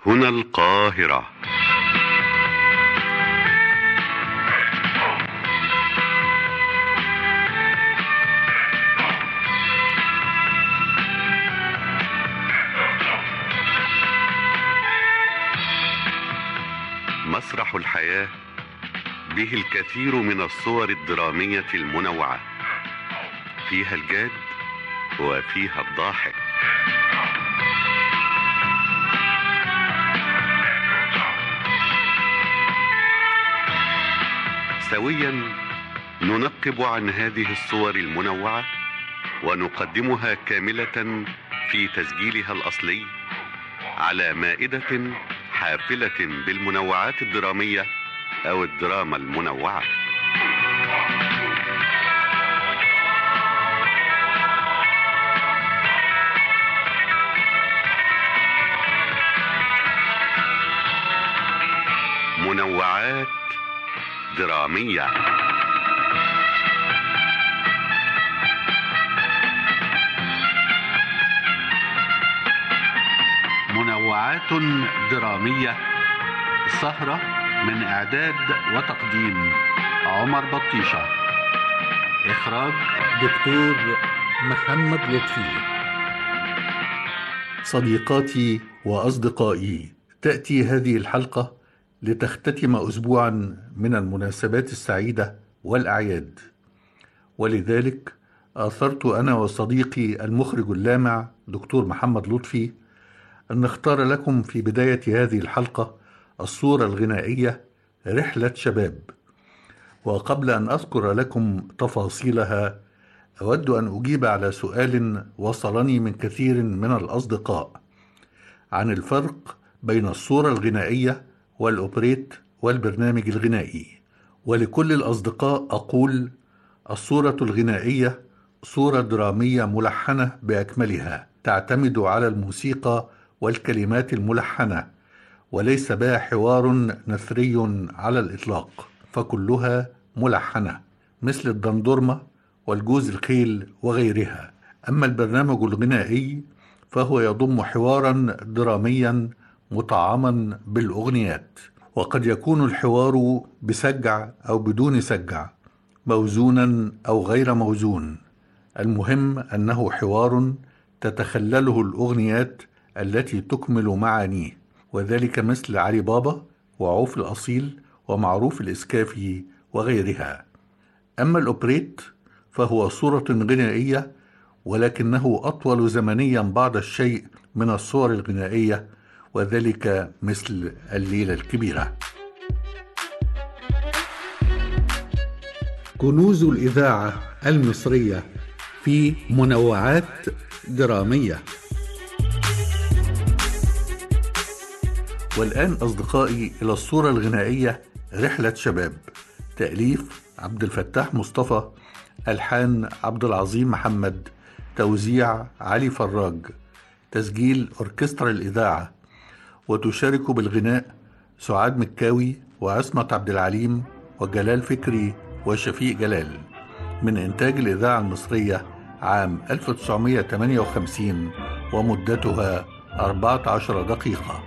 هنا القاهرة مسرح الحياة به الكثير من الصور الدرامية المنوعة فيها الجاد وفيها الضاحك سويا ننقب عن هذه الصور المنوعة ونقدمها كاملة في تسجيلها الأصلي على مائدة حافلة بالمنوعات الدرامية أو الدراما المنوعة منوعات درامية منوعات درامية سهرة من إعداد وتقديم عمر بطيشة إخراج دكتور محمد لطفي صديقاتي وأصدقائي تأتي هذه الحلقة لتختتم أسبوعا من المناسبات السعيدة والأعياد ولذلك آثرت أنا وصديقي المخرج اللامع دكتور محمد لطفي أن نختار لكم في بداية هذه الحلقة الصورة الغنائية رحلة شباب وقبل أن أذكر لكم تفاصيلها أود أن أجيب على سؤال وصلني من كثير من الأصدقاء عن الفرق بين الصورة الغنائية والأوبريت والبرنامج الغنائي ولكل الأصدقاء أقول الصورة الغنائية صورة درامية ملحنة بأكملها تعتمد على الموسيقى والكلمات الملحنة وليس بها حوار نثري على الإطلاق فكلها ملحنة مثل الدندورمة والجوز الخيل وغيرها أما البرنامج الغنائي فهو يضم حوارا دراميا مطعما بالأغنيات وقد يكون الحوار بسجع أو بدون سجع موزونا أو غير موزون المهم أنه حوار تتخلله الأغنيات التي تكمل معانيه وذلك مثل علي بابا وعوف الأصيل ومعروف الإسكافي وغيرها أما الأوبريت فهو صورة غنائية ولكنه أطول زمنيا بعض الشيء من الصور الغنائية وذلك مثل الليلة الكبيرة كنوز الإذاعة المصرية في منوعات درامية والآن أصدقائي إلى الصورة الغنائية رحلة شباب تأليف عبد الفتاح مصطفى ألحان عبد العظيم محمد توزيع علي فراج تسجيل أوركسترا الإذاعة وتشارك بالغناء سعاد مكاوي وعصمت عبد العليم وجلال فكري وشفيق جلال من إنتاج الإذاعة المصرية عام 1958 ومدتها 14 دقيقة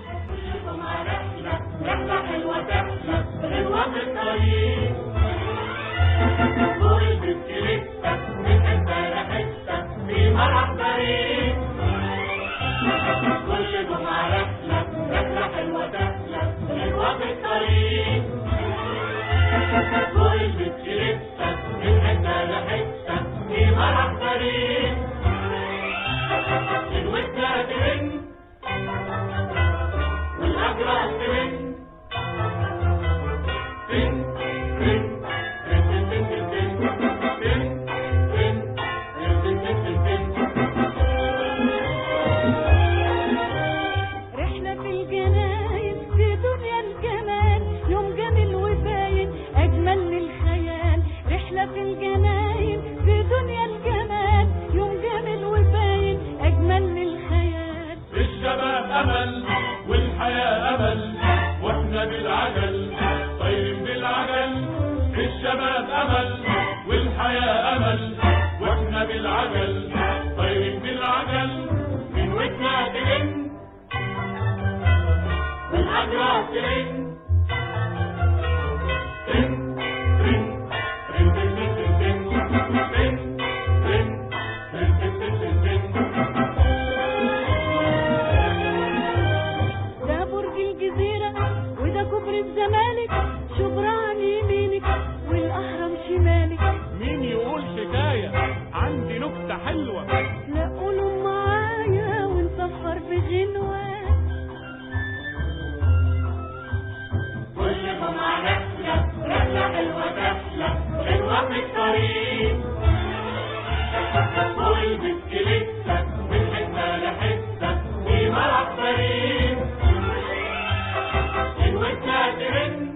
رحلة في الجناين في دنيا الجمال يوم جميل وباين أجمل من الخيال رحلة في الجناين في دنيا الجمال يوم جميل وباين أجمل من الخيال الشباب أمل والحياة أمل وإحنا بالعجل طايرين بالعجل الشباب أمل والحياة أمل وإحنا بالعجل طايرين بالعجل من ودنا تجن والأجراس ترن تن تن تن تن تن تن تن تن تن تن ده برج الجزيرة وده كوبري الزمالك شبرا عن يمينك والأهرم شمالك مين يقول حكاية عندي نكتة حلوة لا قولوا معايا ونسفر في غنوة كل جمعة نحلة رحلة حلوة تحلى حلوة في الطريق فوق البسكليتة من حتة لحتة في مرح فريق الودنا ترن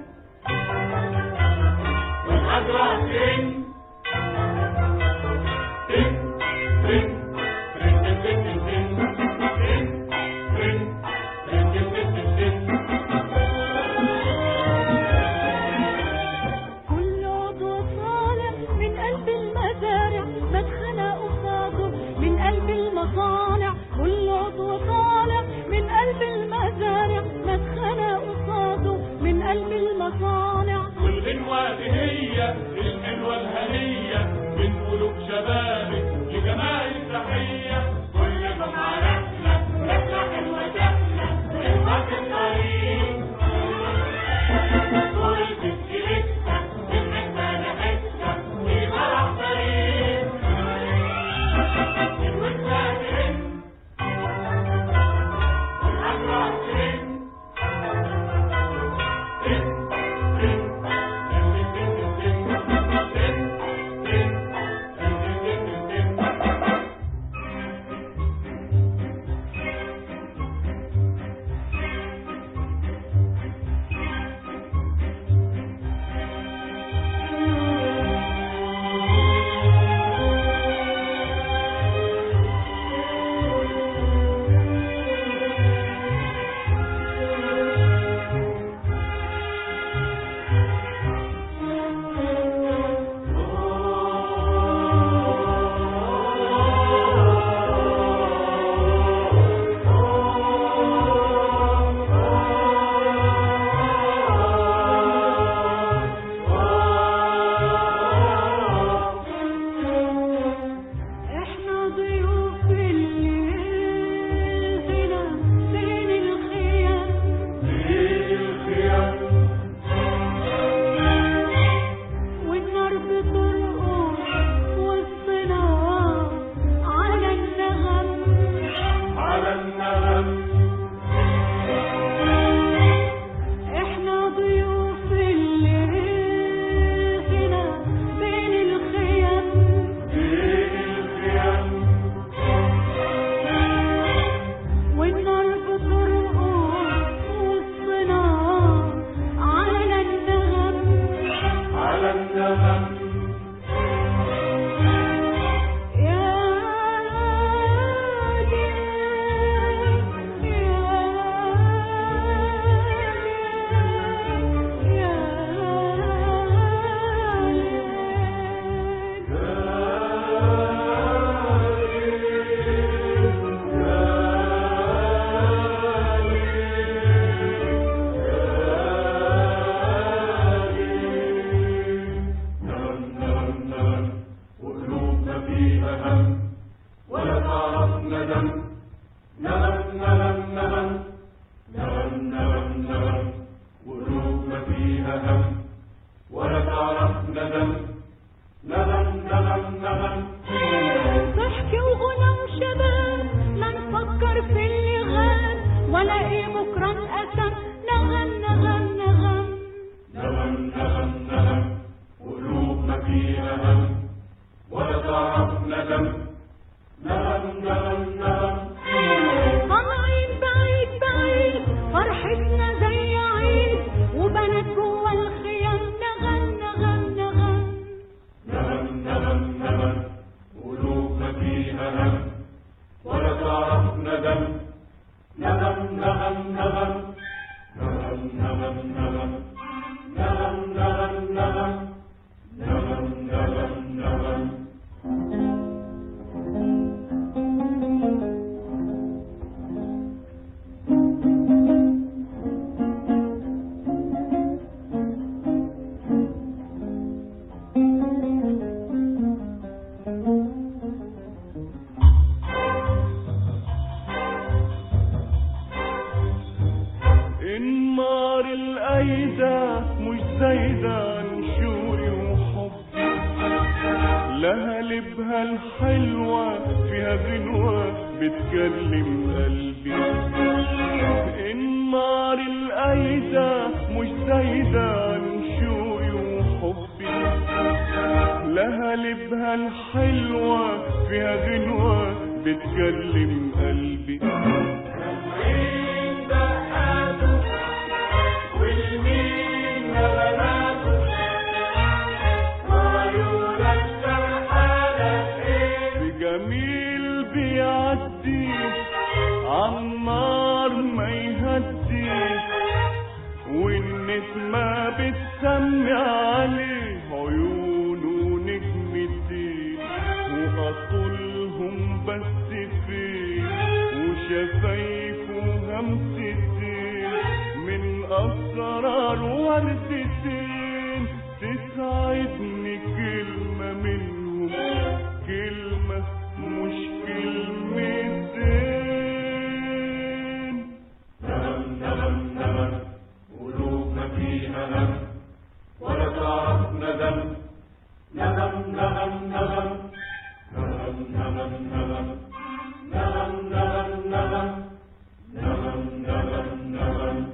والأجرة ترن تن تن تن تن تن تن تن تن تن تن تن تن كل عضو صالح من قلب المزارع مدخنة قصاده من قلب المصانع كل عضو صالح من قلب المزارع مدخنة قصاده من قلب المصانع والغنوة دي هي الحلوة الهنية من قلوب شبابك لجمال التحية كل جمعة رحلة رحلة حلوة سهلة حلوة في الطريق طول بسكليتة من حتة لحتة في مرح طريق الودنا ترن والأجرة ترن احنا ضيوف الليل هنا بين الخيام والنار بترقص وسطنا على النغم على النغم احنا ضيوف الليل هنا بين الخيام بين الخيام والنار بترقص وسطنا على النغم على النغم يا ليل يا ليل يا ليل نغم نغم نغم وقلوبنا فيها هم ولا تعرف ندم نغم نغم نغم نغم نغم نغم وقلوبنا فيها هم ولا تعرف ندم نغم نغم نغم ضحك وغنى وشباب ما نفكر في اللي غاب ولا ايه بكره انقسم نغم نغم نغم نغم نغم نغم وقلوبنا فيها هم ولا تعرف ندم نغم نغم نغم طالعين بعيد بعيد فرحتنا زي عيد وبنات جوا الخيام نغم نغم نغم نغم نغم نغم قلوبنا فيها هم ولا تعرف ندم نغم نغم نغم نغم نغم نغم نغم نغم نغم نغم نغم نغم زايدة عن شوقي وحبي لها لبها الحلوة فيها غنوة بتكلم قلبي النار القايدة مش زايدة عن شوقي وحبي لها لبها الحلوة فيها غنوة بتكلم قلبي وين دقاته والمين نغماته وعيونك سرحانة ايه بجميل بيعدي عالنار ما يهدي والنسمة بتسمي عليه عيونه نجمتين وأطولهم بس فين وشفايفه همستين من أسرار وردتين تسعدني كلمة منهم كلمة مش كلمتين نغم نغم نغم قلوب ما فيها هم ولا تعرف ندم نغم نغم نغم نغم نغم نغم نغم نغم نغم نغم نغم نغم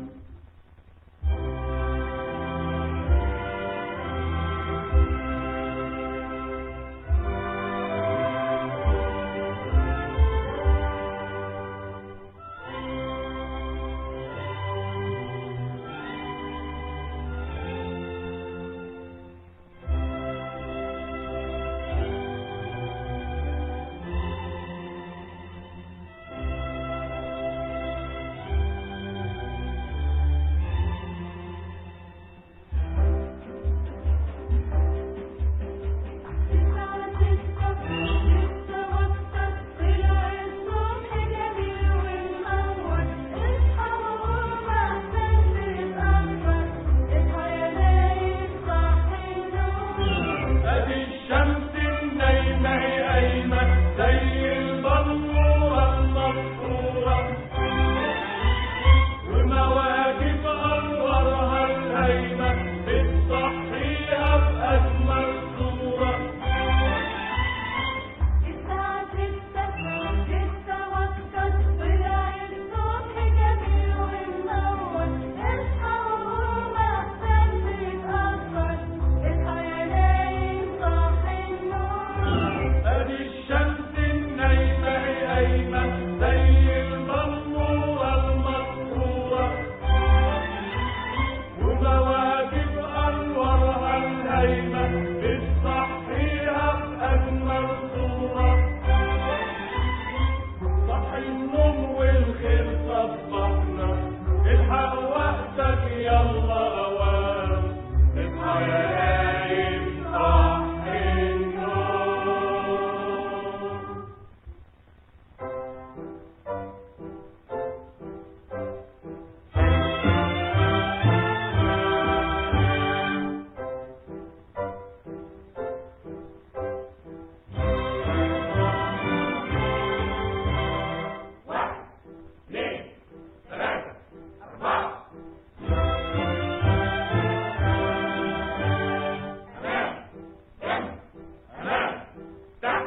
ادي الشمس النايمة هي قايمة زي البلورة المسطورة ومواكب انوارها الهايمة بتصحيها بأجمل صورة ادي الشمس النايمة هي قايمة زي البلورة المسطورة ومواكب انوارها الهايمة بتصحيها بأجمل صورة صح النوم والخير صبحنا الحق وقتك يلا اوام اصحى يا نايم صح النوم اثنين ثلاثة أربعة أمام جنب أمام تحت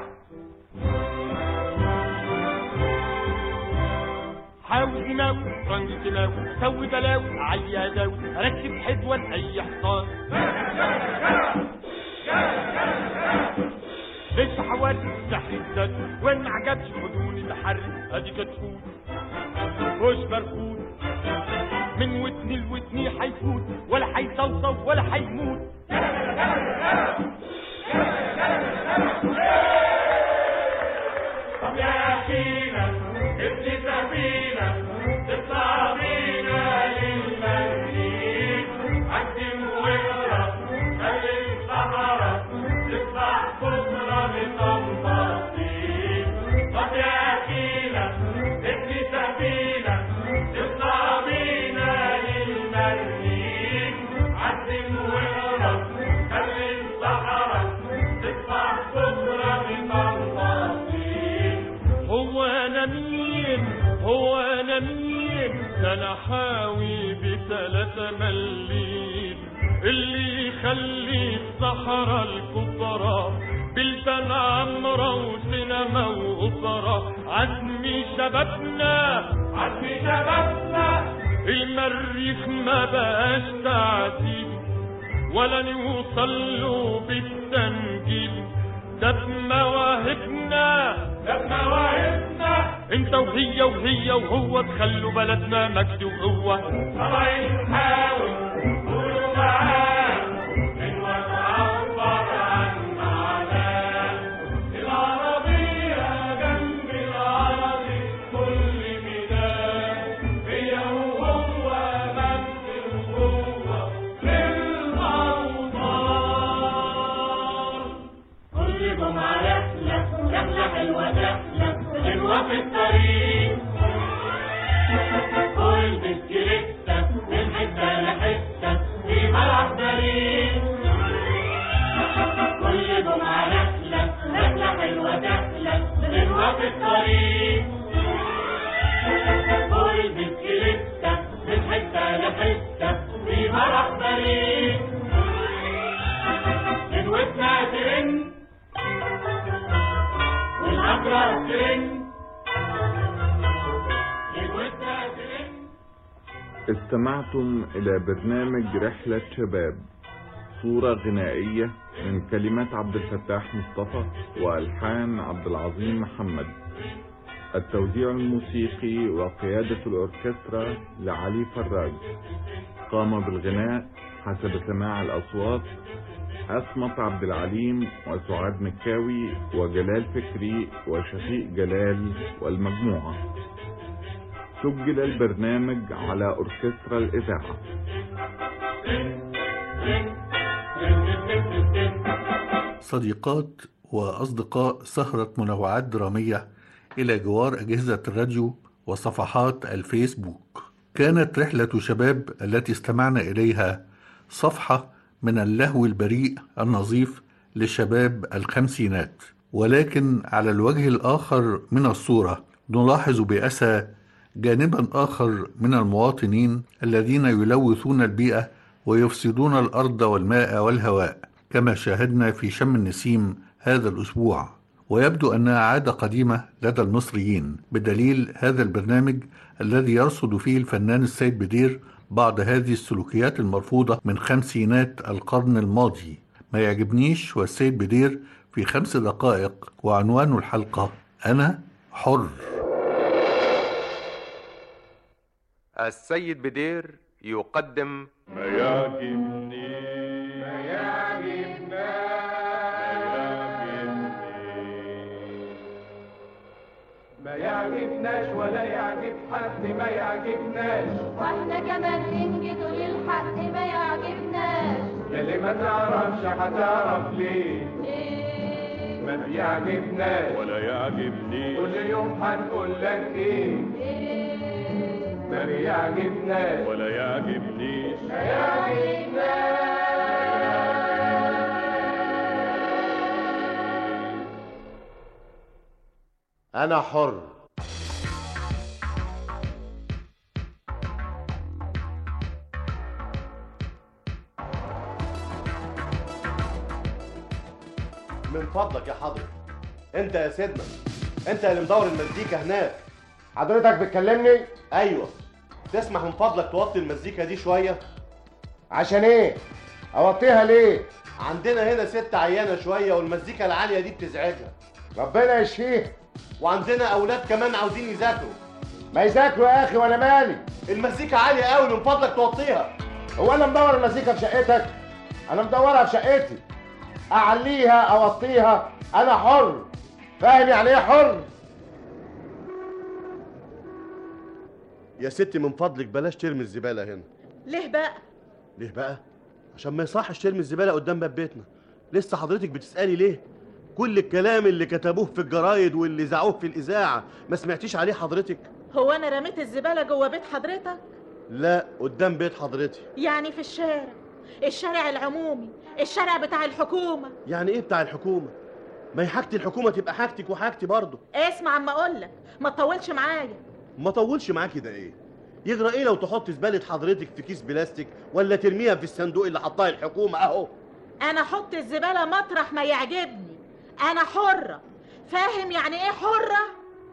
حاول تناوي رنج تناوي سوي بلاوي عليا داوي ركب حدوة أي حصان ليش حوادث سحر الزاد وين ما عجبش خدوني الحر ادي كتكوت مش مرفوض من ودني لودني حيفوت ولا حيصوصو ولا حيموت طب يا أخينا ابن سفينة تطلع بينا للمدينة قدم واقرا خلي الصحراء تطلع بكرة بتنبسطين طب يا أخينا ابن سفينة تطلع بينا للمدينة قدم واقرا خلي الصحراء تطلع بكرة بتنبسطين هو انا مين هو انا مين ده انا حاجة حاوي بثلاثة مليل اللي يخلي الصحراء الكبرى بلدان عمرة وسينما وأسرة عزمي شبابنا عزمي شبابنا المريخ ما بقاش تعذيب ولا نوصل له بالتنجيل ده بمواهبنا ده بمواهبنا انت وهي وهي وهو تخلوا بلدنا مجد وقوة طبعا نحاول قولوا معاه من ونعبر عن معناه العربية جنب العربي كل ميدان هي وهو مجد وقوة للأوطان كل جمعة رحلة رحلة حلوة رحلة حلوة في الطريق كل بسكليتة من حتة لحتة في ملعب بريق كل جمعة رحلة رحلة حلوة رحلة حلوة في الطريق كل بسكليتة من حتة لحتة في ملعب بريق من ودنا ترن والأبرار ترن الودنا ترن استمعتم إلى برنامج رحلة شباب صورة غنائية من كلمات عبد الفتاح مصطفى وألحان عبد العظيم محمد التوزيع الموسيقي وقيادة الأوركسترا لعلي فراج قام بالغناء حسب سماع الأصوات أسمط عبد العليم وسعاد مكاوي وجلال فكري وشفيق جلال والمجموعة سجل البرنامج على أوركسترا الإذاعة صديقات وأصدقاء سهرة منوعات درامية إلى جوار أجهزة الراديو وصفحات الفيسبوك كانت رحلة شباب التي استمعنا إليها صفحة من اللهو البريء النظيف لشباب الخمسينات ولكن على الوجه الآخر من الصورة نلاحظ بأسى جانبا آخر من المواطنين الذين يلوثون البيئة ويفسدون الأرض والماء والهواء كما شاهدنا في شم النسيم هذا الأسبوع ويبدو أنها عادة قديمة لدى المصريين بدليل هذا البرنامج الذي يرصد فيه الفنان السيد بدير بعض هذه السلوكيات المرفوضة من خمسينات القرن الماضي ما يعجبنيش والسيد بدير في خمس دقائق وعنوان الحلقة أنا حر السيد بدير يقدم ما يعجبني ما يعجبنا ما يعجبناش ولا يعجب حد ما يعجبناش واحنا كمان ننجد للحق ما يعجبناش يلي ما تعرفش هتعرف ليه ايه ما بيعجبناش ولا يعجبني كل يوم هنقول لك ايه ايه ما بيعجبناش ولا يعجبنيش أنا حر من فضلك يا حضرتك انت يا سيدنا انت اللي مدور المزيكا هناك حضرتك بتكلمني ايوه تسمح من فضلك توطي المزيكا دي شويه عشان ايه اوطيها ليه عندنا هنا ست عيانه شويه والمزيكا العاليه دي بتزعجها ربنا يشفيه وعندنا اولاد كمان عاوزين يذاكروا ما يذاكروا يا اخي وانا مالي المزيكا عاليه قوي من فضلك توطيها هو انا مدور المزيكا في شقتك انا مدورها في شقتي اعليها اوطيها انا حر فاهم يعني ايه حر يا ستي من فضلك بلاش ترمي الزباله هنا ليه بقى ليه بقى عشان ما يصحش ترمي الزباله قدام باب بيتنا لسه حضرتك بتسالي ليه كل الكلام اللي كتبوه في الجرايد واللي ذاعوه في الاذاعه ما سمعتيش عليه حضرتك هو انا رميت الزباله جوه بيت حضرتك لا قدام بيت حضرتك يعني في الشارع الشارع العمومي الشارع بتاع الحكومه يعني ايه بتاع الحكومه ما هي حاجه الحكومه تبقى حاجتك وحاجتي برضه اسمع اما اقول لك ما تطولش معايا ما طولش معاكي ده ايه يجرى ايه لو تحط زباله حضرتك في كيس بلاستيك ولا ترميها في الصندوق اللي حطها الحكومه اهو انا احط الزباله مطرح ما يعجبني انا حره فاهم يعني ايه حره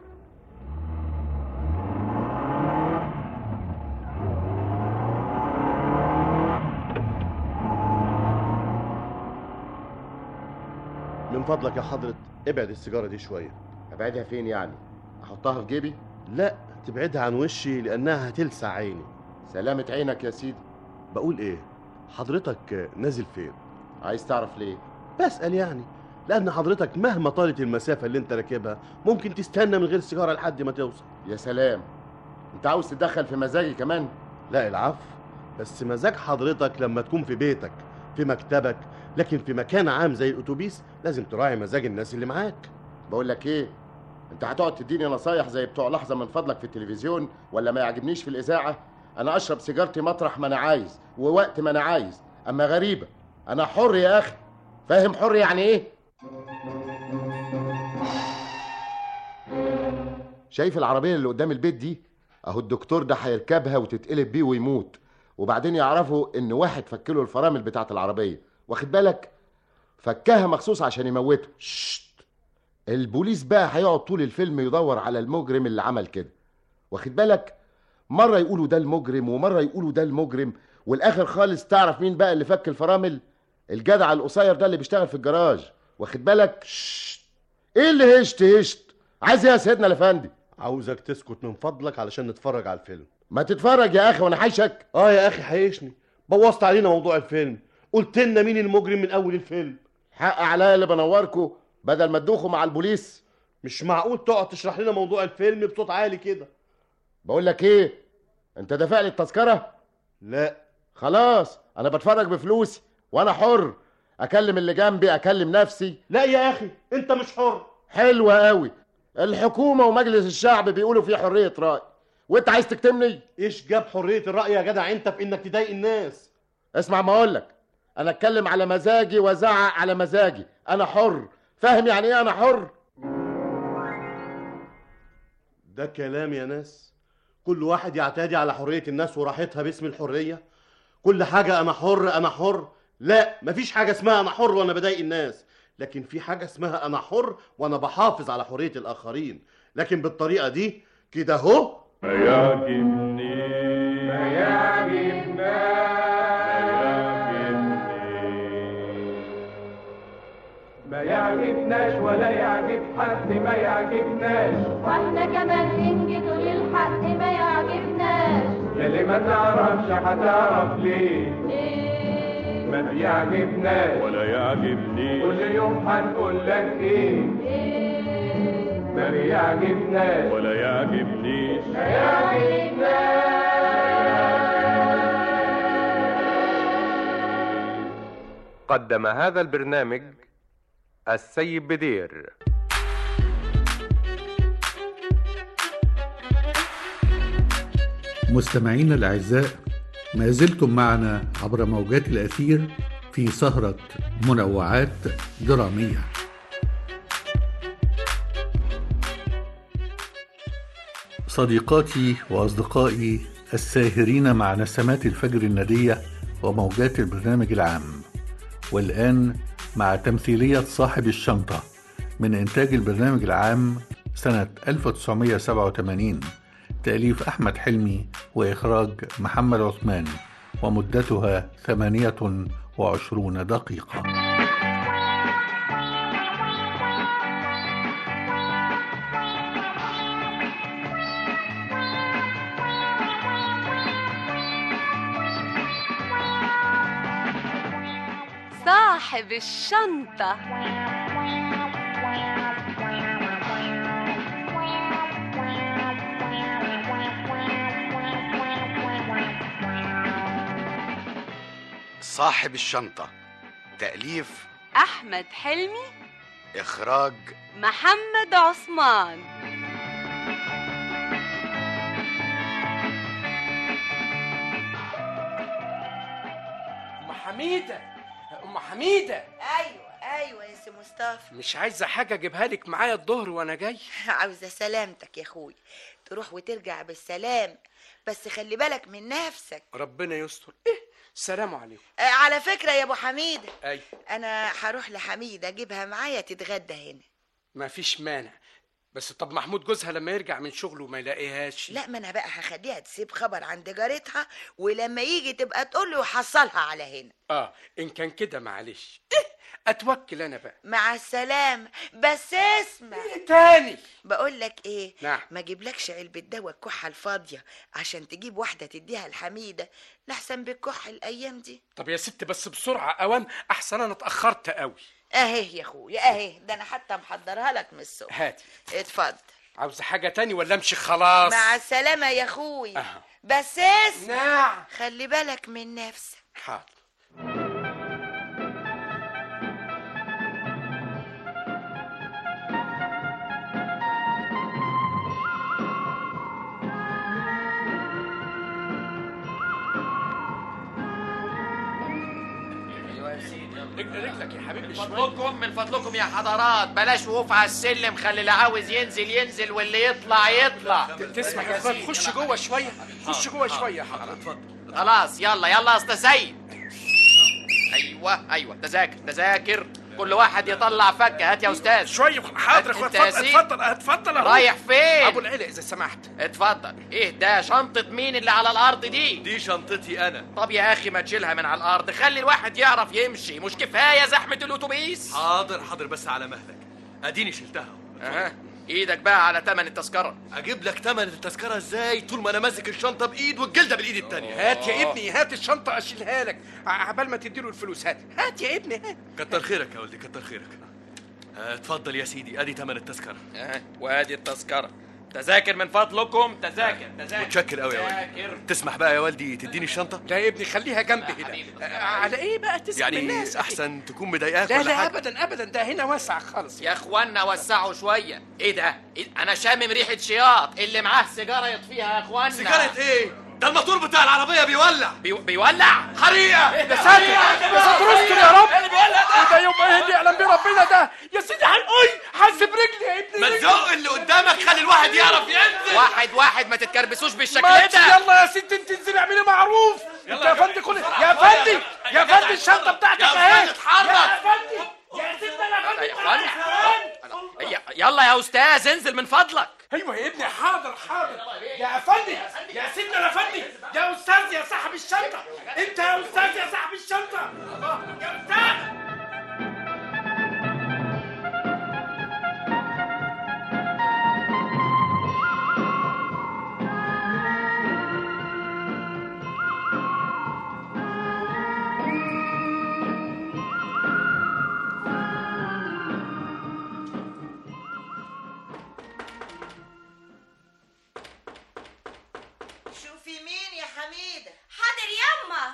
من فضلك يا حضرة ابعد السيجاره دي شويه ابعدها فين يعني احطها في جيبي لا تبعدها عن وشي لانها هتلسع عيني سلامة عينك يا سيدي بقول ايه حضرتك نازل فين عايز تعرف ليه بسأل يعني لأن حضرتك مهما طالت المسافة اللي أنت راكبها ممكن تستنى من غير سيجارة لحد ما توصل يا سلام أنت عاوز تتدخل في مزاجي كمان لا العفو بس مزاج حضرتك لما تكون في بيتك في مكتبك لكن في مكان عام زي الأتوبيس لازم تراعي مزاج الناس اللي معاك بقول لك إيه أنت هتقعد تديني نصايح زي بتوع لحظة من فضلك في التلفزيون ولا ما يعجبنيش في الإذاعة أنا أشرب سيجارتي مطرح ما أنا عايز ووقت ما أنا عايز أما غريبة أنا حر يا أخي فاهم حر يعني إيه شايف العربية اللي قدام البيت دي اهو الدكتور ده هيركبها وتتقلب بيه ويموت وبعدين يعرفوا ان واحد فكله الفرامل بتاعه العربيه واخد بالك فكها مخصوص عشان يموته شت. البوليس بقى هيقعد طول الفيلم يدور على المجرم اللي عمل كده واخد بالك مره يقولوا ده المجرم ومره يقولوا ده المجرم والاخر خالص تعرف مين بقى اللي فك الفرامل الجدع القصير ده اللي بيشتغل في الجراج واخد بالك شت. ايه اللي هشت هشت عايز ايه يا سيدنا الافندي عاوزك تسكت من فضلك علشان نتفرج على الفيلم ما تتفرج يا اخي وانا حيشك اه يا اخي حيشني بوظت علينا موضوع الفيلم قلت لنا مين المجرم من اول الفيلم حق عليا اللي بنوركوا بدل ما تدوخوا مع البوليس مش معقول تقعد تشرح لنا موضوع الفيلم بصوت عالي كده بقول لك ايه انت دافع لي التذكره لا خلاص انا بتفرج بفلوسي وانا حر اكلم اللي جنبي اكلم نفسي لا يا اخي انت مش حر حلوة قوي الحكومة ومجلس الشعب بيقولوا في حرية رأي وانت عايز تكتمني ايش جاب حرية الرأي يا جدع انت في انك تضايق الناس اسمع ما اقولك انا اتكلم على مزاجي وازعق على مزاجي انا حر فاهم يعني ايه انا حر ده كلام يا ناس كل واحد يعتدي على حرية الناس وراحتها باسم الحرية كل حاجة انا حر انا حر لا مفيش حاجة اسمها انا حر وانا بضايق الناس لكن في حاجة اسمها أنا حر وأنا بحافظ على حرية الآخرين لكن بالطريقة دي كده أهو ما يعجبني ما يعجبنا ما يعجبناش ولا يعجب حد ما يعجبناش واحنا كمان ننجد للحق ما يعجبناش يلي ما تعرفش هتعرف ليه ليه ما بيعجبناش ولا يعجبني كل يوم هنقول لك ايه ليه ما بيعجبناش ولا يعجبنيش ما يعجبناش قدم هذا البرنامج السيد بدير مستمعينا الأعزاء ما زلتم معنا عبر موجات الأثير في سهرة منوعات درامية صديقاتي وأصدقائي الساهرين مع نسمات الفجر الندية وموجات البرنامج العام والآن مع تمثيلية صاحب الشنطة من إنتاج البرنامج العام سنة 1987 تأليف أحمد حلمي وإخراج محمد عثمان ومدتها ثمانية وعشرون دقيقة صاحب الشنطة صاحب الشنطة تأليف أحمد حلمي إخراج محمد عثمان ام حميده ام حميده ايوه ايوه يا سي مصطفى مش عايزه حاجه اجيبها لك معايا الظهر وانا جاي عاوزه سلامتك يا اخوي تروح وترجع بالسلام بس خلي بالك من نفسك ربنا يستر ايه سلام عليكم آه، على فكرة يا ابو حميدة اي انا هروح لحميدة اجيبها معايا تتغدى هنا ما فيش مانع بس طب محمود جوزها لما يرجع من شغله ما يلاقيهاش لا ما انا بقى هخليها تسيب خبر عند جارتها ولما يجي تبقى تقول له وحصلها على هنا اه ان كان كده معلش ايه اتوكل انا بقى مع السلامة بس اسمع تاني بقول لك ايه نعم. ما اجيبلكش علبة دواء الكحة الفاضية عشان تجيب واحدة تديها لحميدة لحسن بالكح الايام دي طب يا ست بس بسرعه اوام احسن انا اتاخرت قوي اهي يا اخويا اهي ده انا حتى محضرها لك من الصبح هاتي اتفضل عاوز حاجه تاني ولا امشي خلاص مع السلامة يا اخويا أها. بس اسمع نعم خلي بالك من نفسك حاضر رجلك يا حبيبي من فضلكم من فضلكم يا حضرات بلاش وقوف على السلم خلي اللي عاوز ينزل ينزل واللي يطلع يطلع تسمح يا اخوان خش جوه شويه خش جوه شويه يا حضرتك اتفضل خلاص يلا يلا يا اسطى سيد ايوه ايوه تذاكر تذاكر كل واحد يطلع فكه هات يا استاذ شويه حاضر يا اخويا أنت يا اتفضل سيدي. اتفضل اتفضل أهو. رايح فين ابو العلا اذا سمحت اتفضل ايه ده شنطة مين اللي على الارض دي دي شنطتي انا طب يا اخي ما تشيلها من على الارض خلي الواحد يعرف يمشي مش كفايه زحمه الاتوبيس حاضر حاضر بس على مهلك اديني شلتها اها ايدك بقى على تمن التذكره اجيب لك تمن التذكره ازاي طول ما انا ماسك الشنطه بايد والجلده بالايد التانية هات يا ابني هات الشنطه اشيلها لك ع- عبال ما تديله الفلوس هات هات يا ابني هات كتر خيرك يا ولدي كتر خيرك آه، اتفضل يا سيدي ادي تمن التذكره اه وادي التذكره تذاكر من فضلكم تذاكر تذاكر متشكر قوي يا تذاكر. ولدي تسمح بقى يا والدي تديني الشنطه لا يا ابني خليها جنبي هنا آه، على ايه بقى تسمع يعني الناس احسن تكون مضايقاك لا ولا لا حاجه ابدا ابدا ده هنا واسع خالص يا اخوانا وسعوا شويه ايه ده إيه؟ انا شامم ريحه شياط اللي معاه سيجاره يطفيها يا اخوانا سيجاره ايه ده الموتور بتاع العربيه بيولع بي... بيولع حريقه يا ساتر يا ساتر استر يا رب وده يوم ايه اللي يعلم بيه ربنا ده يا سيدي حنقوي حاسب رجلي يا ابني ما رجلي. تزق اللي قدامك خلي الواحد يعرف ينزل واحد واحد ما تتكربسوش بالشكل ماشي ده يلا يا ستي انت انزلي اعملي معروف انت يا فندي كل يا فندي يا فندي الشنطه بتاعتك يا اهي فندي اتحرك. يا فندي يا سيدي انا يا فندي يا اخوانا ي- يلا يا استاذ انزل من فضلك ايوه يا ابني حاضر حاضر يا افندي يا سيدنا يا افندي يا استاذ يا صاحب الشنطه انت يا استاذ يا صاحب الشنطه يا استاذ شوفي مين يا حميدة حاضر يما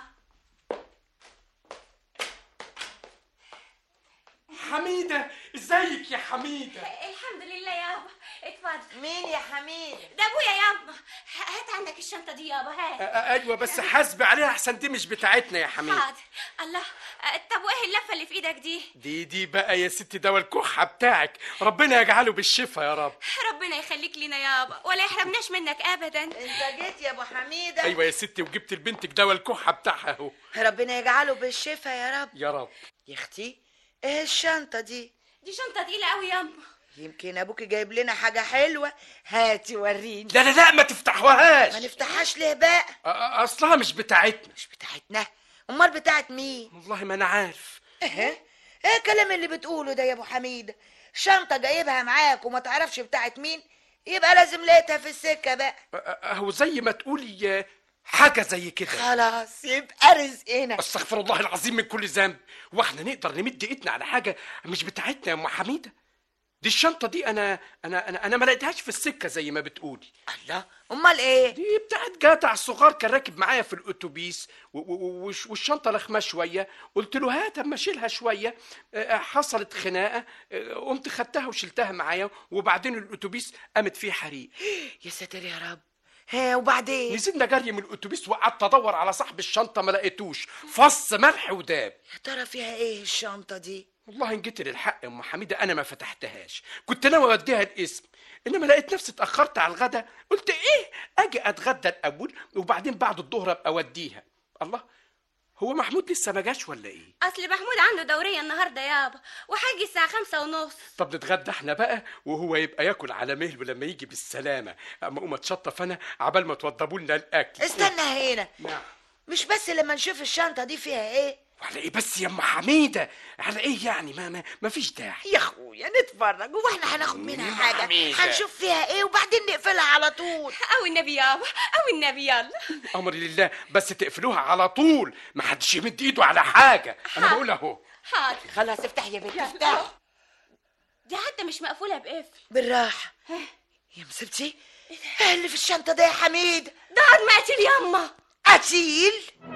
حميده ازيك يا حميده الحمد لله يابا اتفضل مين يا حميدة ده ابويا يابا هات عندك الشنطه دي يابا هات أ- أ- ايوه بس حاسب عليها احسن دي مش بتاعتنا يا حميده حاضر الله أه، طب وايه اللفه اللي في ايدك دي دي دي بقى يا ستي دواء الكحه بتاعك ربنا يجعله بالشفا يا رب ربنا يخليك لينا يابا ولا يحرمناش منك ابدا انت جيت يا ابو حميدة ايوه يا ستي وجبت لبنتك دواء الكحه بتاعها اهو ربنا يجعله بالشفا يا رب يا رب يا اختي ايه الشنطة دي دي شنطه تقيله قوي ياما يمكن ابوك جايب لنا حاجة حلوة هاتي وريني لا لا لا ما تفتحوهاش ما نفتحهاش ليه بقى أ- أ- اصلها مش بتاعتنا مش بتاعتنا امال بتاعت مين والله ما انا عارف ايه ايه الكلام اللي بتقوله ده يا ابو حميدة شنطة جايبها معاك وما تعرفش بتاعت مين يبقى لازم لقيتها في السكة بقى أ- أ- اهو زي ما تقولي آه، حاجه زي كده خلاص يبقى رزقنا استغفر الله العظيم من كل ذنب واحنا نقدر نمد ايدنا على حاجه مش بتاعتنا يا ام حميده دي الشنطه دي انا انا انا, أنا ما لقيتهاش في السكه زي ما بتقولي الله امال ايه دي بتاعت جدع صغار كان راكب معايا في الاتوبيس و- و- وش- والشنطه لخمه شويه قلت له هات اما اشيلها شويه آه، حصلت خناقه آه، قمت خدتها وشلتها معايا وبعدين الاتوبيس قامت فيه حريق يا ساتر يا رب ها وبعدين نزلنا جري من الاتوبيس وقعدت ادور على صاحب الشنطه ما لقيتوش فص ملح وداب يا ترى فيها ايه الشنطة دي والله ان جيت للحق يا ام حميده انا ما فتحتهاش كنت ناوي اوديها الاسم انما لقيت نفسي اتاخرت على الغدا قلت ايه اجي اتغدى الاول وبعدين بعد الظهر ابقى اوديها الله هو محمود لسه ما جاش ولا ايه اصل محمود عنده دوريه النهارده يابا وحاجي الساعه خمسة ونص طب نتغدى احنا بقى وهو يبقى ياكل على مهله لما يجي بالسلامه اما اقوم اتشطف انا عبال ما توضبوا لنا الاكل استنى هنا نعم مش بس لما نشوف الشنطه دي فيها ايه على ايه بس يا ام حميده على ايه يعني ما ما, ما فيش داعي يا اخويا نتفرج هو احنا هناخد منها حاجه حميدة. هنشوف فيها ايه وبعدين نقفلها على طول او النبي يابا او النبي يلا امر لله بس تقفلوها على طول ما حدش يمد ايده على حاجه انا بقول اهو حاضر خلاص افتح يا بنت افتح دي حتى مش مقفوله بقفل بالراحه يا مسبتي ايه اللي في الشنطه ده يا حميد ده عظم قتيل ياما قتيل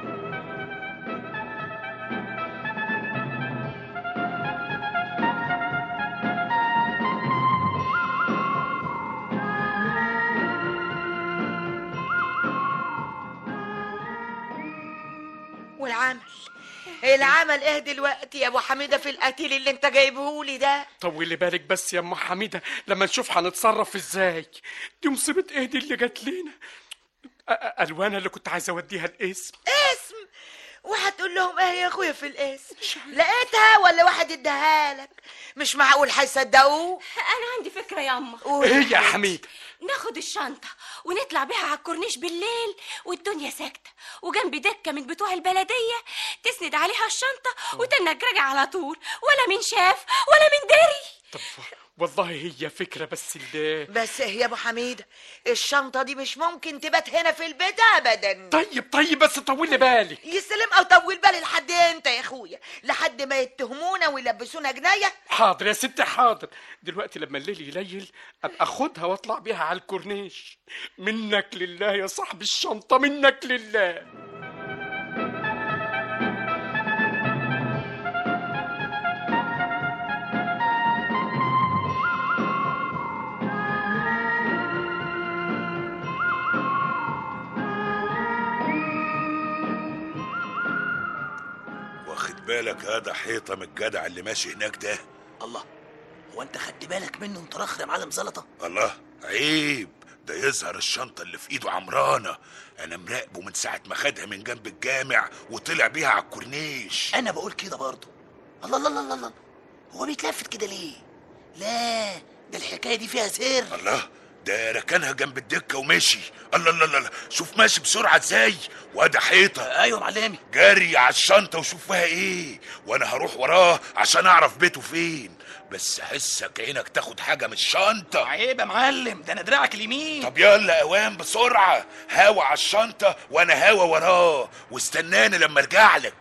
والعمل العمل ايه دلوقتي يا ابو حميده في القتيل اللي انت جايبهولي ده طولي بالك بس يا ام حميده لما نشوف هنتصرف ازاي دي مصيبه ايه دي اللي جات لنا أ- أ- الوان اللي كنت عايز اوديها الاسم اسم وهتقول لهم ايه يا اخويا في الاسم لقيتها ولا واحد اداها لك مش معقول هيصدقوه انا عندي فكره ياما ايه يا حميد ناخد الشنطة ونطلع بيها على الكورنيش بالليل والدنيا ساكتة وجنب دكة من بتوع البلدية تسند عليها الشنطة وتنك راجع على طول ولا من شاف ولا من دري طب والله هي فكره بس اللي بس ايه يا ابو حميده الشنطه دي مش ممكن تبات هنا في البيت ابدا طيب طيب بس طولي بالك يسلم او طول بالي لحد امتى يا اخويا لحد ما يتهمونا ويلبسونا جنايه حاضر يا ستي حاضر دلوقتي لما الليل يليل ابقى اخدها واطلع بيها على الكورنيش منك لله يا صاحب الشنطه منك لله واخد بالك هذا حيطه من الجدع اللي ماشي هناك ده الله هو انت خدت بالك منه انت رخر يا معلم زلطه الله عيب ده يظهر الشنطة اللي في ايده عمرانة انا مراقبه من ساعة ما خدها من جنب الجامع وطلع بيها على الكورنيش انا بقول كده برضه الله الله الله الله الله هو بيتلفت كده ليه لا ده الحكايه دي فيها سر الله ده ركنها جنب الدكة ومشي الله الله الله الله. شوف ماشي بسرعة ازاي وده حيطة ايوه معلمي جري على الشنطة وشوف فيها ايه وانا هروح وراه عشان اعرف بيته فين بس حسك عينك تاخد حاجة من الشنطة عيب يا معلم ده انا دراعك اليمين طب يلا اوام بسرعة هوا على الشنطة وانا هوا وراه واستناني لما ارجع لك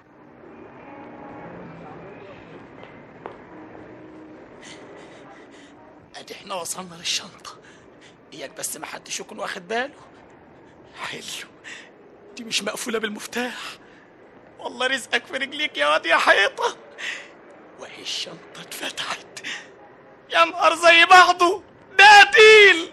ادي احنا وصلنا للشنطه اياك بس ما حدش يكون واخد باله حلو دي مش مقفوله بالمفتاح والله رزقك في رجليك يا واد يا حيطه وهي الشنطه اتفتحت يا نهار زي بعضه ده قتيل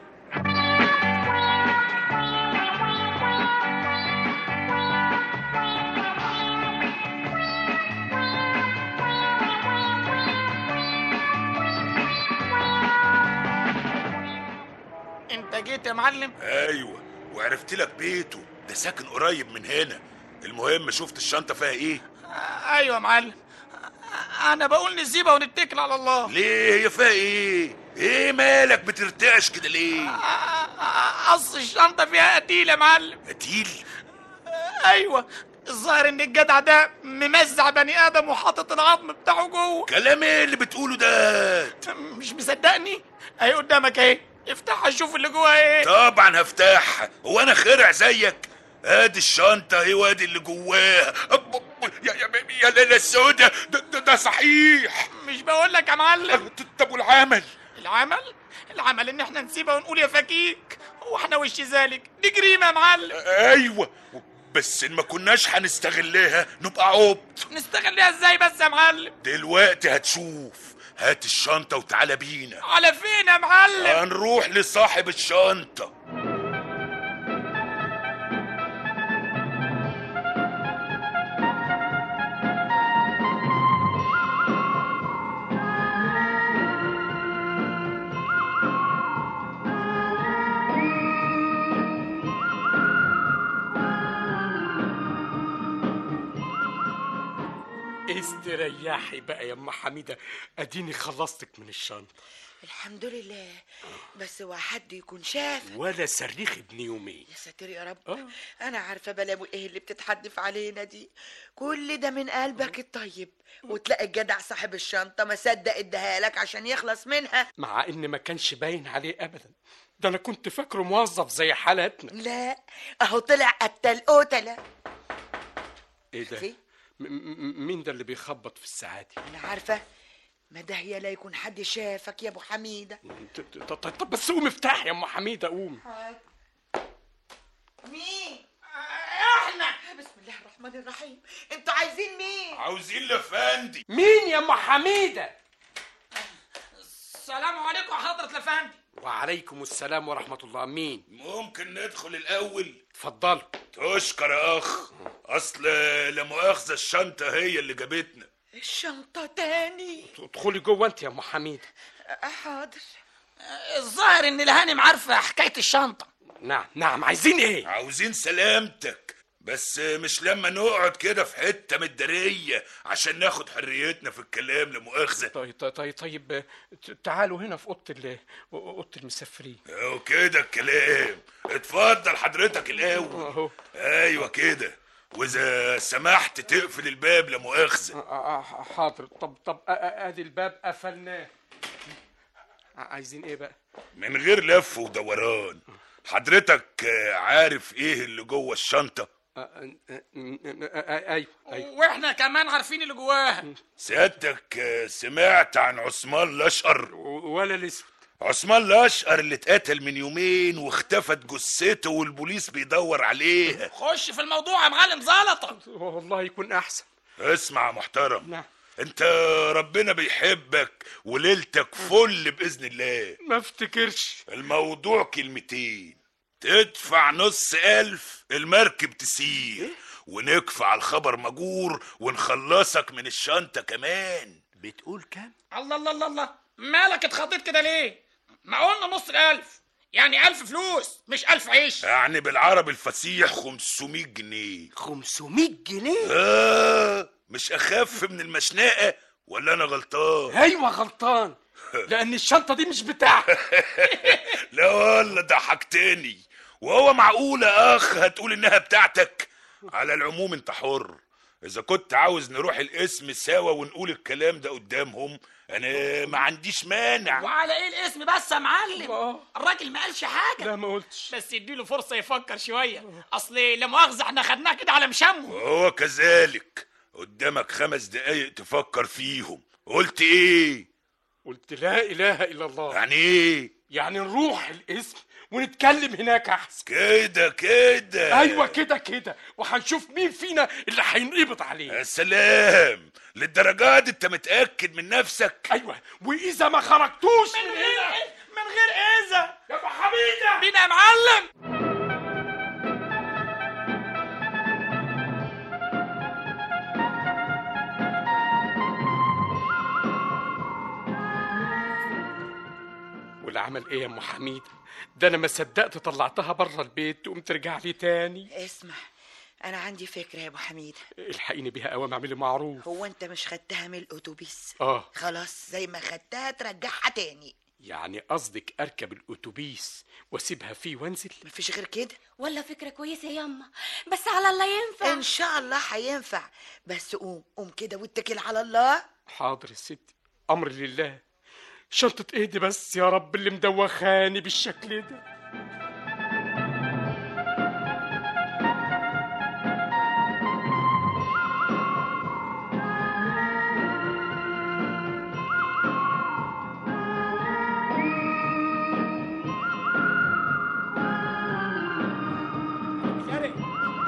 انت جيت يا معلم ايوه وعرفت لك بيته ده ساكن قريب من هنا المهم شفت الشنطة فيها ايه ايوه يا معلم انا بقول نسيبها ونتكل على الله ليه هي فيها ايه ايه مالك بترتعش كده ليه اصل الشنطه فيها قتيل يا معلم قتيل ايوه الظاهر ان الجدع ده ممزع بني ادم وحاطط العظم بتاعه جوه كلام ايه اللي بتقوله ده مش مصدقني اهي قدامك اهي افتحها شوف اللي جواها ايه طبعا هفتحها هو انا خرع زيك ادي الشنطة اهي وادي اللي جواها أب- يا يا يا ليلة السودة ده, ده, ده صحيح مش بقول لك يا معلم طب والعمل العمل العمل ان احنا نسيبها ونقول يا فكيك هو احنا وش ذلك دي جريمه يا معلم ايوه بس ان ما كناش هنستغلها نبقى عبط نستغلها ازاي بس يا معلم دلوقتي هتشوف هات الشنطة وتعالى بينا على فين يا معلم هنروح لصاحب الشنطة استريحي بقى يا ام حميده اديني خلصتك من الشنطه الحمد لله بس هو حد يكون شاف ولا صريخ ابن يومين يا ساتر يا رب انا عارفه بلاوي ايه اللي بتتحدف علينا دي كل ده من قلبك الطيب وتلاقي الجدع صاحب الشنطه ما صدق اداها لك عشان يخلص منها مع ان ما كانش باين عليه ابدا ده انا كنت فاكره موظف زي حالاتنا لا اهو طلع قتل قتله ايه ده شفتي؟ م- م- مين ده اللي بيخبط في الساعات انا عارفه ما ده هي لا يكون حد شافك يا ابو حميده ط- ط- ط- طب بس قوم افتح يا ام حميده قوم مين احنا بسم الله الرحمن الرحيم انتوا عايزين مين عاوزين لفندي مين يا ام حميده السلام عليكم يا حضرة الأفندي وعليكم السلام ورحمه الله مين ممكن ندخل الاول اتفضلوا تشكر يا اخ اصل لا مؤاخذه الشنطه هي اللي جابتنا الشنطه تاني ادخلي جوه انت يا ام حميده حاضر الظاهر إن الهانم عارفة حكاية الشنطة نعم نعم عايزين ايه عاوزين سلامتك بس مش لما نقعد كده في حته متداريه عشان ناخد حريتنا في الكلام لا مؤاخذه طيب طيب طيب ت- تعالوا هنا في اوضه ال- اوضه المسافرين اهو كده الكلام اتفضل حضرتك الاول اهو ايوه كده واذا سمحت تقفل الباب لا مؤاخذه آه، آه، حاضر طب طب آه، آه، ادي الباب قفلناه ع- عايزين ايه بقى من غير لف ودوران حضرتك آه، عارف ايه اللي جوه الشنطه آه، آه، آه، آه، ايوه ايوه وإحنا كمان عارفين اللي جواها سيادتك آه، سمعت عن عثمان الاشقر ولا الاسود عثمان الاشقر اللي اتقتل من يومين واختفت جثته والبوليس بيدور عليها خش في الموضوع يا معلم زلطة والله يكون احسن اسمع يا محترم نعم انت ربنا بيحبك وليلتك فل باذن الله ما افتكرش الموضوع كلمتين تدفع نص الف المركب تسير ونكفى على الخبر مجور ونخلصك من الشنطة كمان بتقول كام الله الله الله الله مالك اتخضيت كده ليه ما قلنا نص الألف يعني ألف فلوس مش ألف عيش يعني بالعربي الفصيح 500 جنيه 500 جنيه آه مش أخف من المشنقة ولا أنا غلطان ايوه غلطان لان الشنطه دي مش بتاعتي لا والله ضحكتني وهو معقول يا أخ هتقول إنها بتاعتك على العموم أنت حر إذا كنت عاوز نروح الاسم سوا ونقول الكلام ده قدامهم أنا ما عنديش مانع وعلى ايه الاسم بس يا معلم الراجل ما قالش حاجه لا ما قلتش بس اديله فرصه يفكر شويه اصل لا مؤاخذه احنا خدناه كده على مشمه وهو كذلك قدامك خمس دقايق تفكر فيهم قلت ايه قلت لا اله الا الله يعني ايه يعني نروح الاسم ونتكلم هناك احسن كده كده ايوه كده كده وهنشوف مين فينا اللي هينقبض عليه يا سلام للدرجة دي انت متأكد من نفسك ايوه واذا ما خرجتوش من من غير هنا من غير اذى يا ابو حميده بينا يا معلم والعمل ايه يا ام حميد ده انا ما صدقت طلعتها بره البيت تقوم ترجع لي تاني اسمع انا عندي فكره يا ابو حميد الحقيني بيها قوام اعملي معروف هو انت مش خدتها من الاتوبيس اه خلاص زي ما خدتها ترجعها تاني يعني قصدك اركب الاتوبيس واسيبها فيه وانزل مفيش غير كده ولا فكرة كويسة ياما بس على الله ينفع ان شاء الله هينفع بس قوم قوم كده واتكل على الله حاضر يا ستي امر لله شنطة ايدي بس يا رب اللي مدوخاني بالشكل ده شاري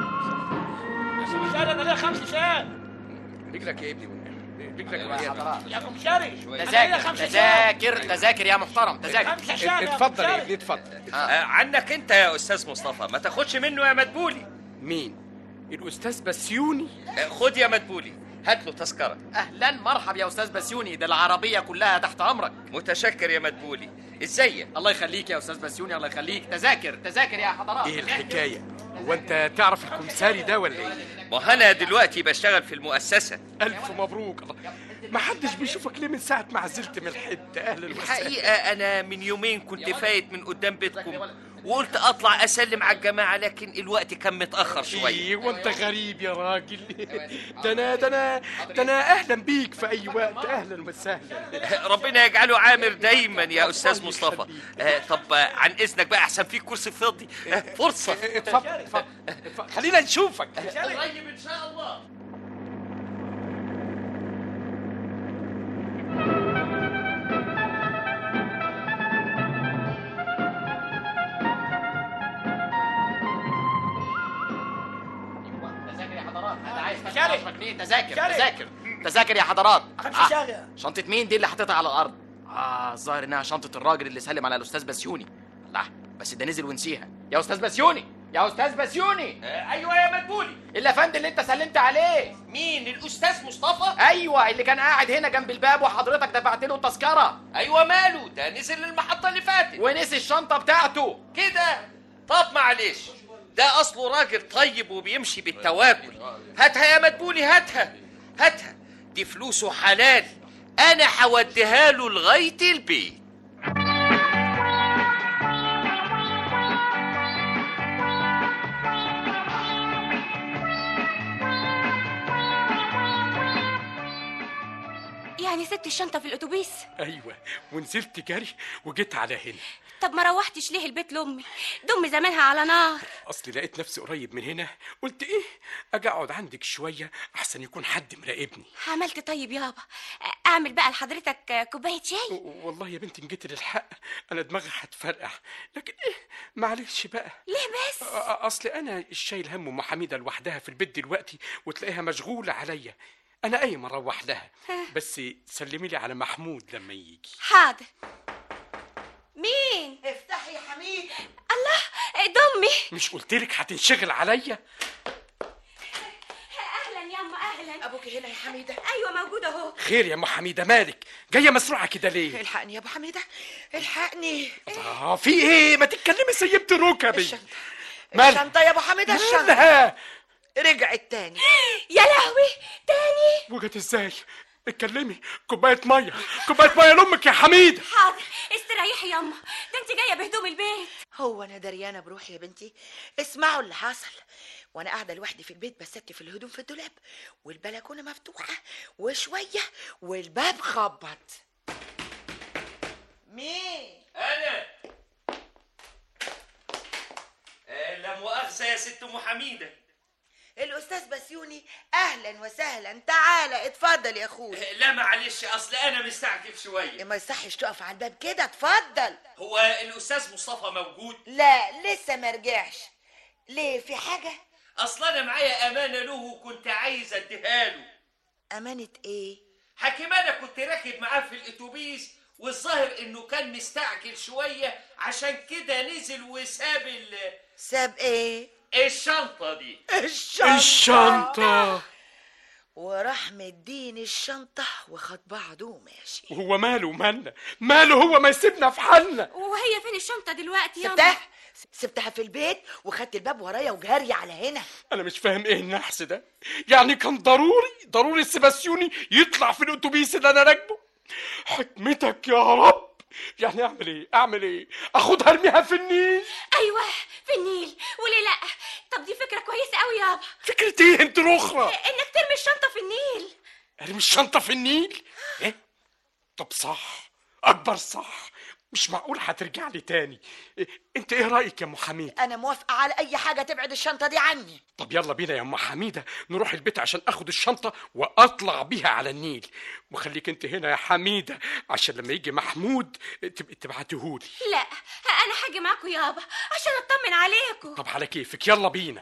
شاري انا ليا خمس شات رجلك يا ابني والنبي رجلك يا وعيالك. حضرات. يا ام شاري أنا ليا تذاكر خمس شات. تذاكر تذاكر يا محترم تذاكر خمسة شات يا أم اتفضل يا شاري. ابني اتفضل آه عنك انت يا استاذ مصطفى ما تاخدش منه يا مدبولي مين الاستاذ بسيوني آه خد يا مدبولي هات له تذكره اهلا مرحبا يا استاذ بسيوني ده العربيه كلها تحت امرك متشكر يا مدبولي ازيك الله يخليك يا استاذ بسيوني الله يخليك تذاكر تذاكر يا حضرات ايه الحكايه هو انت تعرف الكمساري ده ولا ايه ما انا دلوقتي بشتغل في المؤسسه الف مبروك ما حدش بيشوفك ليه من ساعه ما عزلت من الحته اهلا وسهلا الحقيقه انا من يومين كنت فايت من قدام بيتكم وقلت اطلع اسلم على الجماعه لكن الوقت كان متاخر شويه ايه وانت غريب يا راجل ده انا ده انا ده انا اهلا بيك في اي وقت اهلا وسهلا ربنا يجعله عامر دايما يا استاذ مصطفى آه، طب آه، عن اذنك بقى احسن فيك كرسي فاضي آه، فرصه اتفضل اتفضل اتفضل. خلينا نشوفك قريب ان شاء الله تذاكر يا حضرات انا عايز شاري. 10 جنيه تذاكر شاري. تذاكر تذاكر يا حضرات خمسة شاري. شنطة مين دي اللي حطيتها على الأرض؟ اه الظاهر إنها شنطة الراجل اللي سلم على الأستاذ بسيوني لا بس ده نزل ونسيها يا أستاذ بسيوني يا أستاذ بسيوني ايوه يا مدبولي الأفندي اللي أنت سلمت عليه مين الاستاذ مصطفى أيوه اللي كان قاعد هنا جنب الباب وحضرتك دفعت له التذكرة ايوه ماله ده نزل المحطه اللي فاتت ونسي الشنطة بتاعته كده طب معلش ده اصله راجل طيب وبيمشي بالتواكل هاتها يا مدبولي هاتها هاتها دي فلوسه حلال انا هوديها له لغايه البيت يعني سبت الشنطة في الأتوبيس ايوه ونزلت جري وجيت على هنا طب ما روحتش ليه البيت لأمي دم زمانها على نار اصلي لقيت نفسي قريب من هنا قلت ايه اجي اقعد عندك شويه احسن يكون حد مراقبني عملت طيب يابا أعمل بقى لحضرتك كوباية شاي والله يا بنتي ان جيت للحق انا دماغي هتفرقع لكن ايه معلش بقى ليه بس أ- أ- اصل انا شايل هم ام حميده لوحدها في البيت دلوقتي وتلاقيها مشغوله عليا انا قايم اروح لها ها. بس سلمي لي على محمود لما يجي حاضر مين افتحي يا حميد الله دمي مش قلت لك هتنشغل عليا أهلا ياما أهلا ابوك هنا يا حميده أيوة موجودة أهو خير يا ام حميده مالك جايه مسروعه كده ليه الحقني يا ابو حميده الحقني اه في ايه ما تتكلمي سيبت ركبي مال الشنطه يا ابو حميده الشنطه مالها رجعت تاني يا لهوي تاني وجت ازاي اتكلمي كوبايه ميه كوبايه ميه لامك يا حميده حاضر استريحي ياما ده انت جاية بهدوم البيت هو انا دريانه بروحي يا بنتي اسمعوا اللي حصل وانا قاعده لوحدي في البيت بستف الهدوم في الدولاب والبلكونه مفتوحه وشويه والباب خبط مين انا آه، لا مؤاخذه يا ست ام حميده الاستاذ بسيوني اهلا وسهلا تعالى اتفضل يا اخويا لا معلش اصل انا مستعجل شويه ما يصحش تقف على الباب كده اتفضل هو الاستاذ مصطفى موجود لا لسه ما رجعش ليه في حاجه اصل انا معايا امانه له وكنت عايز اديها له امانه ايه حكيم انا كنت راكب معاه في الاتوبيس والظاهر انه كان مستعجل شويه عشان كده نزل وساب ال ساب ايه الشنطه دي الشنطه الشنطه وراح مديني الشنطه وخد بعضه وماشي وهو ماله مالنا ماله هو ما يسيبنا في حالنا وهي فين الشنطة دلوقتي ياما سبتها سبتها في البيت وخدت الباب ورايا وجاري على هنا انا مش فاهم ايه النحس ده يعني كان ضروري ضروري سيباسيوني يطلع في الاتوبيس اللي انا راكبه حكمتك يا رب يعني اعمل ايه اعمل ايه اخدها ارميها في النيل أيوة في النيل وليه لأ طب دي فكرة كويسة أوي يابا فكرة ايه انت الاخرى إنك ترمي الشنطة في النيل ارمي الشنطة في النيل ايه طب صح اكبر صح مش معقول هترجع لي تاني إيه؟ انت ايه رايك يا ام حميد انا موافقه على اي حاجه تبعد الشنطه دي عني طب يلا بينا يا ام حميده نروح البيت عشان اخد الشنطه واطلع بيها على النيل وخليك انت هنا يا حميده عشان لما يجي محمود تبقي تبعتهولي لا أنا هاجي معاكم يابا عشان أطمن عليكم طب على كيفك يلا بينا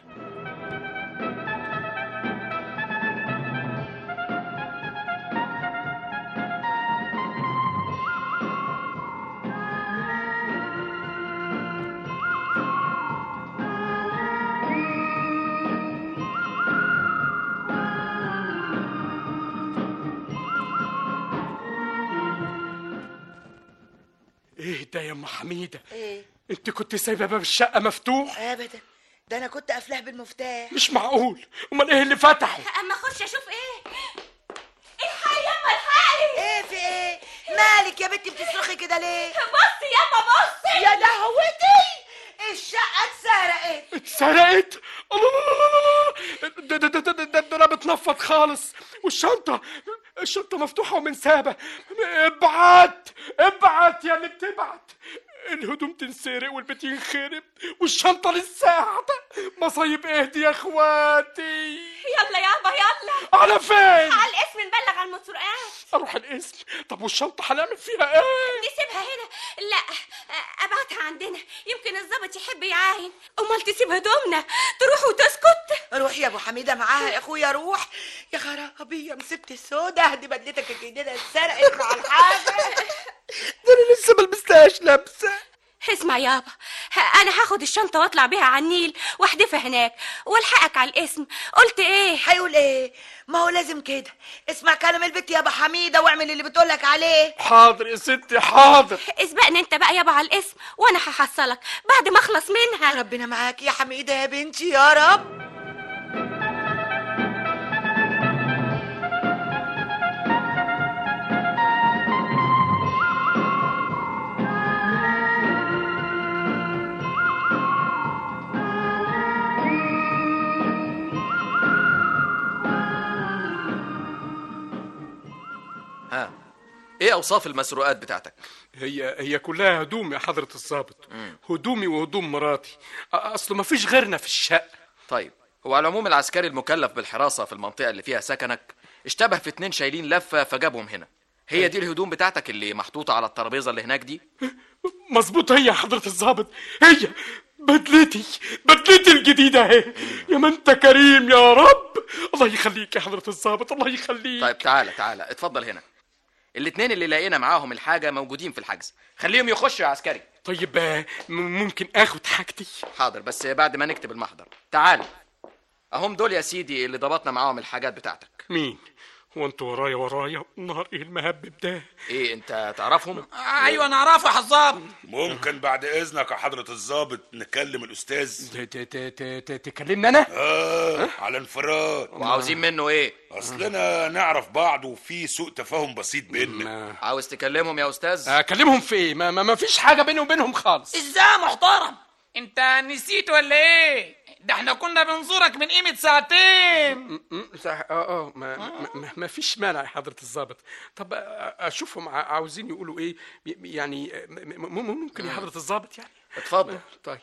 ايه ده يا ام حميده ايه انت كنت سايبه باب الشقه مفتوح ابدا ده انا كنت قافلاه بالمفتاح مش معقول امال ايه اللي فتحه اما اخش اشوف ايه الحقي ياما الحقي ايه في ايه مالك يا بنتي بتصرخي كده ليه بصي ياما بصي يا دهوتي الشقه اتسرقت اتسرقت الله الله الله الله ده ده ده ده ده ده انا بتنفض خالص والشنطه الشنطه مفتوحه ومن سابه ابعت ابعت يا اللي بتبعت الهدوم تنسرق والبيت ينخرب والشنطه لسه قاعده مصايب ايه دي يا اخواتي يلا يابا يلا على فين على الاسم نبلغ على المسروقات اروح الاسم طب والشنطه هنعمل فيها ايه نسيبها هنا لا ابعتها عندنا يمكن الضابط يحب يعاين امال تسيب هدومنا تروح وتسكت روح يا ابو حميده معاها يا اخويا روح يا خرابي يا مسبت السودا دي بدلتك الجديده اتسرقت مع الحاجه ده انا لسه ما لبستهاش لابسه اسمع يابا انا هاخد الشنطه واطلع بيها على النيل واحدفها هناك والحقك على الاسم قلت ايه هيقول ايه ما هو لازم كده اسمع كلام البت يا ابو حميده واعمل اللي بتقولك عليه حاضر يا ستي حاضر اسبقني انت بقى يابا على الاسم وانا هحصلك بعد ما اخلص منها ربنا معاك يا حميده يا بنتي يا رب ها ايه اوصاف المسروقات بتاعتك هي هي كلها هدوم يا حضره الضابط هدومي وهدوم مراتي أ- اصل ما فيش غيرنا في الشقه طيب هو على العموم العسكري المكلف بالحراسه في المنطقه اللي فيها سكنك اشتبه في اتنين شايلين لفه فجابهم هنا هي دي الهدوم بتاعتك اللي محطوطه على الترابيزه اللي هناك دي مظبوط هي يا حضره الضابط هي بدلتي بدلتي الجديده اهي يا ما انت كريم يا رب الله يخليك يا حضره الضابط الله يخليك طيب تعالى تعالى اتفضل هنا الاتنين اللي لقينا معاهم الحاجه موجودين في الحجز خليهم يخشوا يا عسكري طيب آه، م- ممكن اخد حاجتي حاضر بس بعد ما نكتب المحضر تعال اهم دول يا سيدي اللي ضبطنا معاهم الحاجات بتاعتك مين هو انتوا ورايا ورايا نهار ايه المهبب ده ايه انت تعرفهم ايوه انا اعرفه يا حظاب ممكن بعد اذنك يا حضرة الضابط نكلم الاستاذ ت- ت- ت- ت- تكلمني انا اه على انفراد وعاوزين منه ايه اصلنا نعرف بعض وفي سوء تفاهم بسيط بيننا عاوز تكلمهم يا استاذ اكلمهم في ايه ما, ما, ما فيش حاجه بيني وبينهم خالص ازاي محترم انت نسيت ولا ايه ده احنا كنا بنزورك من قيمه ساعتين م- م- صح اه اه ما, ما, ما, ما فيش مانع يا حضره الضابط طب آه، اشوفهم ع- عاوزين يقولوا ايه ي- يعني آه، م- م- ممكن يا حضره الضابط يعني اتفضل طيب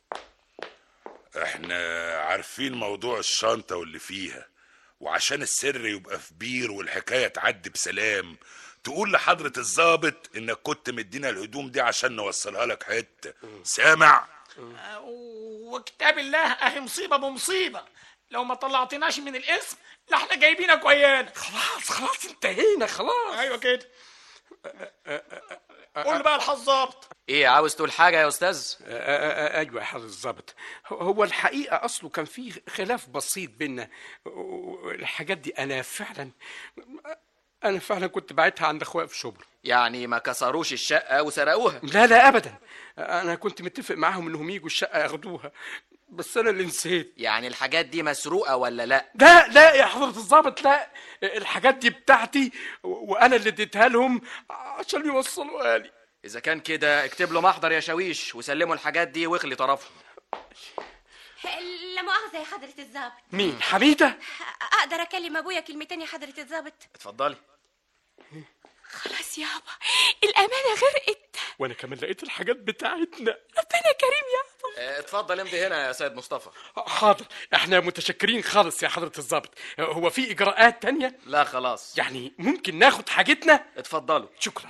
احنا عارفين موضوع الشنطة واللي فيها وعشان السر يبقى في بير والحكاية تعدي بسلام تقول لحضرة الضابط انك كنت مدينا الهدوم دي عشان نوصلها لك حتة سامع وكتاب الله اهي مصيبه بمصيبه لو ما طلعتناش من الاسم لا احنا جايبينك ويانا خلاص خلاص انتهينا خلاص ايوه كده قول بقى الحظابط ايه عاوز تقول حاجه يا استاذ آه، آه، آه، ايوه يا حضره الضابط هو- هو الحقيقه اصله كان في خلاف بسيط بينا الحاجات دي انا فعلا انا فعلا كنت باعتها عند اخويا في شبرا يعني ما كسروش الشقه وسرقوها لا لا ابدا انا كنت متفق معاهم انهم يجوا الشقه ياخدوها بس انا اللي نسيت يعني الحاجات دي مسروقه ولا لا لا لا يا حضرة الضابط لا الحاجات دي بتاعتي و- وانا اللي اديتها لهم عشان يوصلوها لي اذا كان كده اكتب له محضر يا شاويش وسلموا الحاجات دي واخلي طرفهم لا مؤاخذه يا حضره الضابط مين حميده اقدر اكلم ابويا كلمتين يا حضره الضابط اتفضلي خلاص يابا الامانه غرقت وانا كمان لقيت الحاجات بتاعتنا ربنا كريم يابا اه، اتفضل امضي هنا يا سيد مصطفى حاضر احنا متشكرين خالص يا حضرة الضابط هو في اجراءات تانية لا خلاص يعني ممكن ناخد حاجتنا اتفضلوا شكرا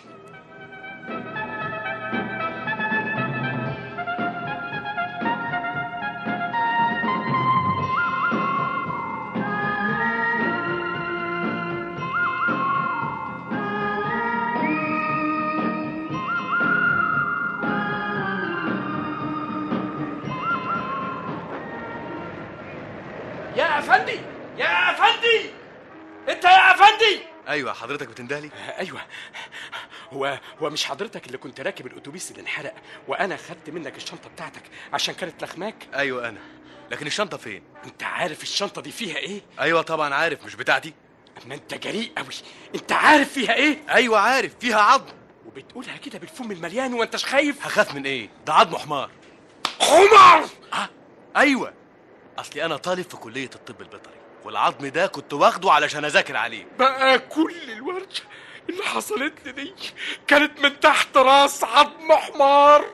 يا افندي يا افندي انت يا افندي ايوه حضرتك بتندهلي ايوه هو هو مش حضرتك اللي كنت راكب الاتوبيس اللي انحرق وانا خدت منك الشنطه بتاعتك عشان كانت لخماك ايوه انا لكن الشنطه فين انت عارف الشنطه دي فيها ايه ايوه طبعا عارف مش بتاعتي اما انت جريء قوي انت عارف فيها ايه ايوه عارف فيها عظم وبتقولها كده بالفم المليان وانتش خايف هخاف من ايه ده عظم حمار حمار اه ايوه اصلي انا طالب في كليه الطب البيطري والعظم ده كنت واخده علشان اذاكر عليه بقى كل الورشه اللي حصلت لي دي كانت من تحت راس عظم حمار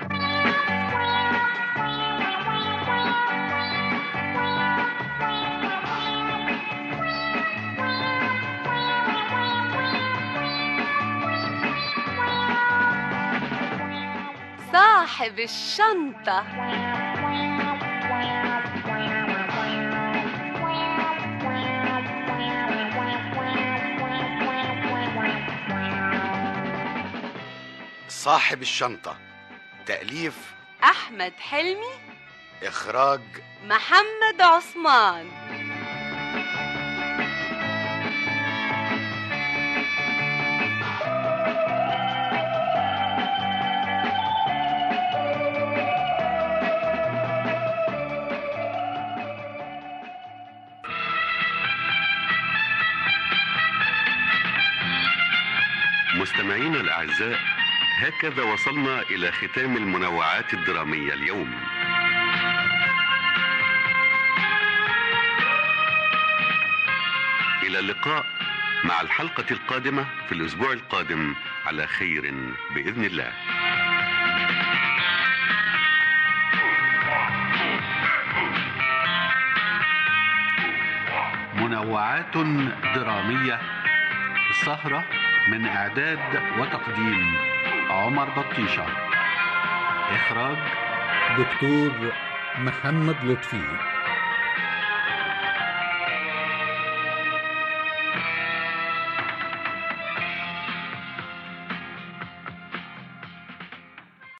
صاحب الشنطة صاحب الشنطة تأليف أحمد حلمي إخراج محمد عثمان مستمعينا الأعزاء هكذا وصلنا إلى ختام المنوعات الدرامية اليوم إلى اللقاء مع الحلقة القادمة في الأسبوع القادم على خير بإذن الله منوعات درامية السهرة من إعداد وتقديم عمر بطيشة إخراج دكتور محمد لطفي